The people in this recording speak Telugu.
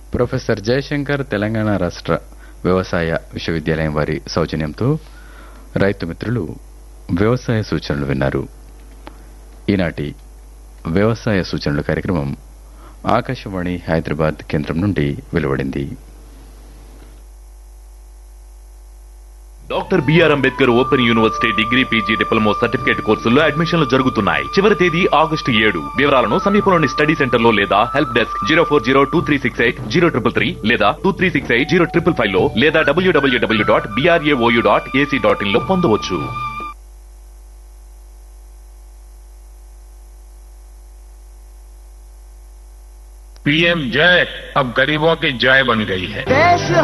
ప్రొఫెసర్ జయశంకర్ తెలంగాణ రాష్ట్ర వ్యవసాయ విశ్వవిద్యాలయం వారి సౌజన్యంతో రైతు మిత్రులు వ్యవసాయ సూచనలు విన్నారు ఈనాటి వ్యవసాయ సూచనలు కార్యక్రమం ఆకాశవాణి హైదరాబాద్ కేంద్రం నుండి వెలువడింది doctor BR Ambedkar open university degree PG diploma certificate కోర్సుల్లో అడ్మిషన్లు జరుగుతున్నాయి చివరి తేదీ ఆగస్టు ఏడు వివరాలను సమీపంలోని స్టడీ సెంటర్ లో లేదా help desk zero four zero two three six eight zero triple three లేదా two three six eight zero triple five లో లేదా WWW dot BRAOU dot AC dot in లో పొందవచ్చు पीएम जय अब गरीबों की जय बन गई है देश